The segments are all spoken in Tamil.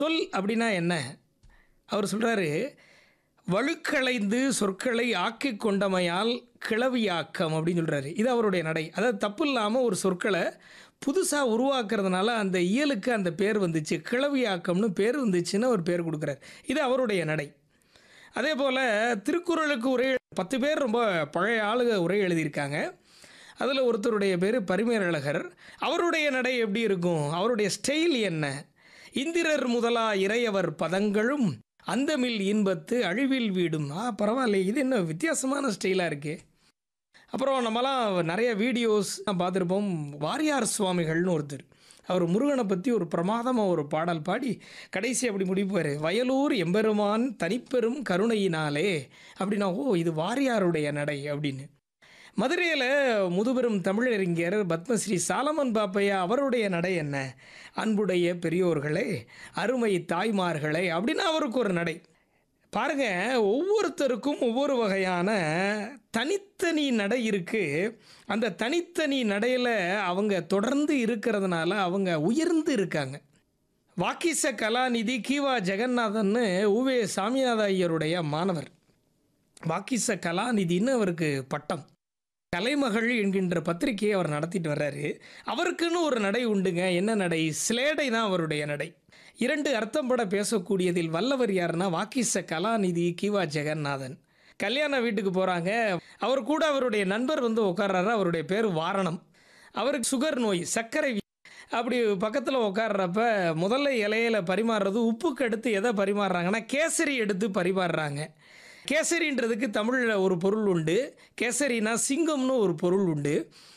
சொல் அப்படின்னா என்ன அவர் சொல்கிறாரு வழுக்களைந்து சொற்களை ஆக்கிக் கொண்டமையால் கிளவியாக்கம் அப்படின்னு சொல்கிறாரு இது அவருடைய நடை அதாவது தப்பு இல்லாமல் ஒரு சொற்களை புதுசாக உருவாக்குறதுனால அந்த இயலுக்கு அந்த பேர் வந்துச்சு கிளவியாக்கம்னு பேர் வந்துச்சுன்னு அவர் பேர் கொடுக்குறாரு இது அவருடைய நடை அதே போல் திருக்குறளுக்கு உரை பத்து பேர் ரொம்ப பழைய ஆளுக உரை எழுதியிருக்காங்க அதில் ஒருத்தருடைய பேர் பரிமேலழகர் அவருடைய நடை எப்படி இருக்கும் அவருடைய ஸ்டைல் என்ன இந்திரர் முதலா இறையவர் பதங்களும் அந்தமில் இன்பத்து அழிவில் வீடும் ஆ பரவாயில்ல இது என்ன வித்தியாசமான ஸ்டைலாக இருக்கே அப்புறம் நம்மலாம் நிறைய வீடியோஸ் பார்த்துருப்போம் வாரியார் சுவாமிகள்னு ஒருத்தர் அவர் முருகனை பற்றி ஒரு பிரமாதமாக ஒரு பாடல் பாடி கடைசி அப்படி முடிப்பார் வயலூர் எம்பெருமான் தனிப்பெரும் கருணையினாலே அப்படின்னா ஓ இது வாரியாருடைய நடை அப்படின்னு மதுரையில் முதுபெரும் தமிழறிஞர் பத்மஸ்ரீ சாலமன் பாப்பையா அவருடைய நடை என்ன அன்புடைய பெரியோர்களே அருமை தாய்மார்களே அப்படின்னு அவருக்கு ஒரு நடை பாருங்க ஒவ்வொருத்தருக்கும் ஒவ்வொரு வகையான தனித்தனி நடை இருக்குது அந்த தனித்தனி நடையில் அவங்க தொடர்ந்து இருக்கிறதுனால அவங்க உயர்ந்து இருக்காங்க வாக்கிச கலாநிதி கீவா ஜெகநாதன்னு உவே சாமிநாத ஐயருடைய மாணவர் வாக்கிச கலாநிதின்னு அவருக்கு பட்டம் கலைமகள் என்கின்ற பத்திரிகையை அவர் நடத்திட்டு வர்றாரு அவருக்குன்னு ஒரு நடை உண்டுங்க என்ன நடை சிலேடை தான் அவருடைய நடை இரண்டு அர்த்தம் பட பேசக்கூடியதில் வல்லவர் யாருன்னா வாக்கிச கலாநிதி கிவா ஜெகநாதன் கல்யாண வீட்டுக்கு போகிறாங்க அவர் கூட அவருடைய நண்பர் வந்து உட்கார்றாரு அவருடைய பேர் வாரணம் அவருக்கு சுகர் நோய் சர்க்கரை வி- அப்படி பக்கத்தில் உட்கார்றப்ப முதல்ல இலையில பரிமாறுறது உப்புக்கு அடுத்து எதை பரிமாறுறாங்கன்னா கேசரி எடுத்து பரிமாறுறாங்க கேசரின்றதுக்கு தமிழில் ஒரு பொருள் உண்டு கேசரினா சிங்கம்னு ஒரு பொருள் உண்டு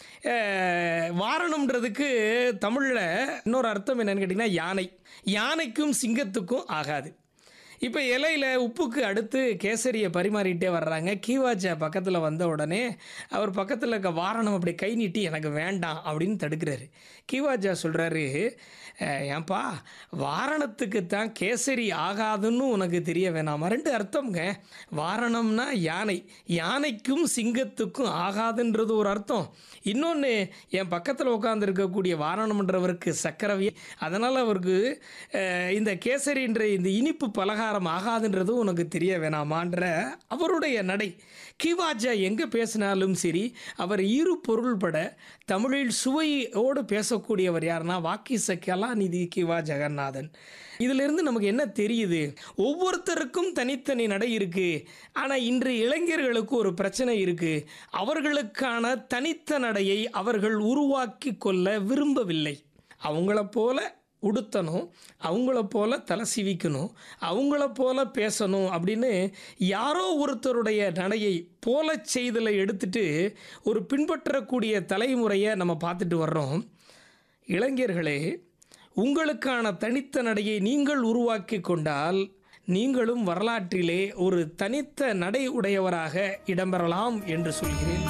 அஹ், வாரணம்ன்றதுக்கு தமிழில் இன்னொரு அர்த்தம் என்னன்னு கேட்டிங்கன்னா யானை யானைக்கும் சிங்கத்துக்கும் ஆகாது இப்போ இலையில உப்புக்கு அடுத்து கேசரியை பரிமாறிட்டே வர்றாங்க கீவாச்சா பக்கத்தில் வந்த உடனே அவர் பக்கத்தில் இருக்க வாரணம் அப்படி கை நீட்டி எனக்கு வேண்டாம் அப்படின்னு தடுக்கிறாரு கீவாச்சா சொல்கிறாரு ஏன்பா வாரணத்துக்கு தான் கேசரி ஆகாதுன்னு உனக்கு தெரிய வேணாமா ரெண்டு அர்த்தம்ங்க வாரணம்னா யானை யானைக்கும் சிங்கத்துக்கும் ஆகாதுன்றது ஒரு அர்த்தம் இன்னொன்று என் பக்கத்தில் உட்காந்துருக்கக்கூடிய வாரணம்ன்றவருக்கு சக்கரவி அதனால் அவருக்கு அஹ், இந்த கேசரின்ற இந்த இனிப்பு பலகாரம் ஆகாதுன்றது உனக்கு தெரிய வேணாமான்ற அவருடைய நடை கிவாஜா எங்கே பேசினாலும் சரி அவர் இரு பொருள்பட தமிழில் சுவையோடு பேசக்கூடியவர் யாருன்னா வாக்கிச கலாநிதி கிவா ஜெகநாதன் இதிலிருந்து நமக்கு என்ன தெரியுது ஒவ்வொருத்தருக்கும் தனித்தனி நடை இருக்கு ஆனால் இன்று இளைஞர்களுக்கு ஒரு பிரச்சனை இருக்கு அவர்களுக்கான தனித்த நடையை அவர்கள் உருவாக்கி கொள்ள விரும்பவில்லை அவங்கள போல உடுத்தணும் அவங்கள போல தலை சிவிக்கணும் அவங்கள போல பேசணும் அப்படின்னு யாரோ ஒருத்தருடைய நடையை போல செய்தலை எடுத்துட்டு ஒரு பின்பற்றக்கூடிய தலைமுறையை நம்ம பார்த்துட்டு வர்றோம் இளைஞர்களே உங்களுக்கான தனித்த நடையை நீங்கள் உருவாக்கி கொண்டால் நீங்களும் வரலாற்றிலே ஒரு தனித்த நடை உடையவராக இடம்பெறலாம் என்று சொல்கிறேன்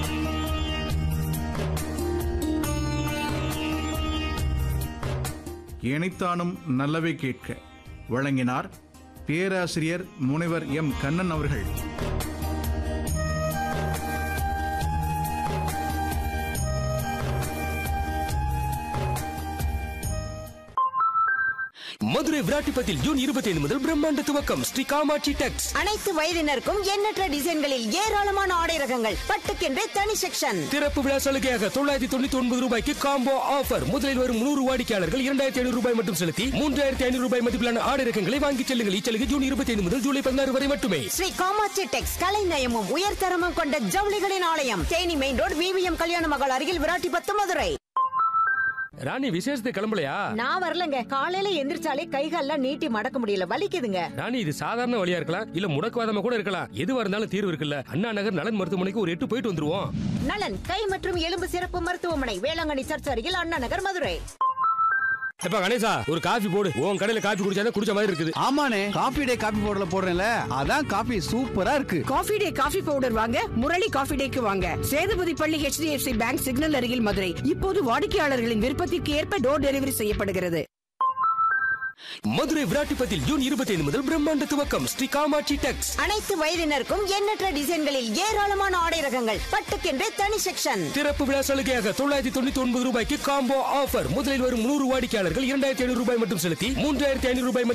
இணைத்தானும் நல்லவை கேட்க வழங்கினார் பேராசிரியர் முனைவர் எம் கண்ணன் அவர்கள் மதுரை விராட்டிப்பத்தில் ஜூன் இருபத்தி ஐந்து முதல் பிரம்மாண்ட துவக்கம் ஸ்ரீ காமாட்சி டெக்ஸ் அனைத்து வயதினருக்கும் எண்ணற்ற டிசைன்களில் ஏராளமான ஆடை ரகங்கள் பட்டுக்கென்றே தனி செக்ஷன் திறப்பு விழா சலுகையாக தொள்ளாயிரத்தி தொண்ணூத்தி ஒன்பது ரூபாய்க்கு காம்போ ஆஃபர் முதலில் வரும் நூறு வாடிக்கையாளர்கள் இரண்டாயிரத்தி ஐநூறு ரூபாய் மட்டும் செலுத்தி மூன்றாயிரத்தி ஐநூறு ரூபாய் மதிப்பிலான ஆடை ரகங்களை வாங்கிச் செல்லுங்கள் இச்சலுகை ஜூன் இருபத்தி ஐந்து முதல் ஜூலை பதினாறு வரை மட்டுமே ஸ்ரீ காமாட்சி டெக்ஸ் கலைநயமும் உயர்தரமும் கொண்ட ஜவுளிகளின் ஆலயம் தேனி மெயின் ரோடு விவிஎம் கல்யாண மகள் அருகில் விராட்டிபத்து மதுரை ராணி விசேஷத்தை கிளம்பலையா நான் வரலங்க காலையில எந்திரிச்சாலே கைகால்லாம் நீட்டி மடக்க முடியல வலிக்குதுங்க ராணி இது சாதாரண வழியா இருக்கலாம் இல்ல முடக்குவாதமா கூட இருக்கலாம் எதுவா இருந்தாலும் தீர்வு இருக்குல்ல அண்ணா நகர் நலன் மருத்துவமனைக்கு ஒரு எட்டு போயிட்டு வந்துருவோம் நலன் கை மற்றும் எலும்பு சிறப்பு மருத்துவமனை வேளாங்கண்ணி சர்ச் அருகில் அண்ணா நகர் மதுரை எப்ப கணேசா ஒரு காஃபி போடு உன் கடையில காஃபி குடிச்சாதான் குடிச்ச மாதிரி இருக்குது ஆமாண்ணே காபி டே காபி பவுடர்ல போடுறேன்ல அதான் காபி சூப்பரா இருக்கு காஃபி டே காஃபி பவுடர் வாங்க முரளி காஃபி டேக்கு வாங்க சேதுபதி பள்ளி HDFC பேங்க் சிக்னல் அருகில் மதுரை இப்போது வாடிக்கையாளர்களின் விருப்பத்திற்கு ஏற்ப டோர் டெலிவரி செய்யப்படுகிறது மதுரை விராட்டிப்பத்தில் ஜூன் இருபத்தி ஐந்து முதல் பிரம்மாண்ட துவக்கம் ஸ்ரீ காமாட்சி டெக்ஸ் அனைத்து வயதினருக்கும் எண்ணற்ற டிசைன்களில் ஏராளமான ஆடை ரகங்கள் பட்டுக்கென்றே தனி செக்ஷன் திறப்பு விழா சலுகையாக தொள்ளாயிரத்தி தொண்ணூத்தி ஒன்பது ரூபாய்க்கு காம்போ ஆஃபர் முதலில் வரும் நூறு வாடிக்கையாளர்கள் இரண்டாயிரத்தி ஐநூறு ரூபாய் மட்டும் செலுத்தி மூன்றாயிரத்தி ஐநூறு ரூபாய்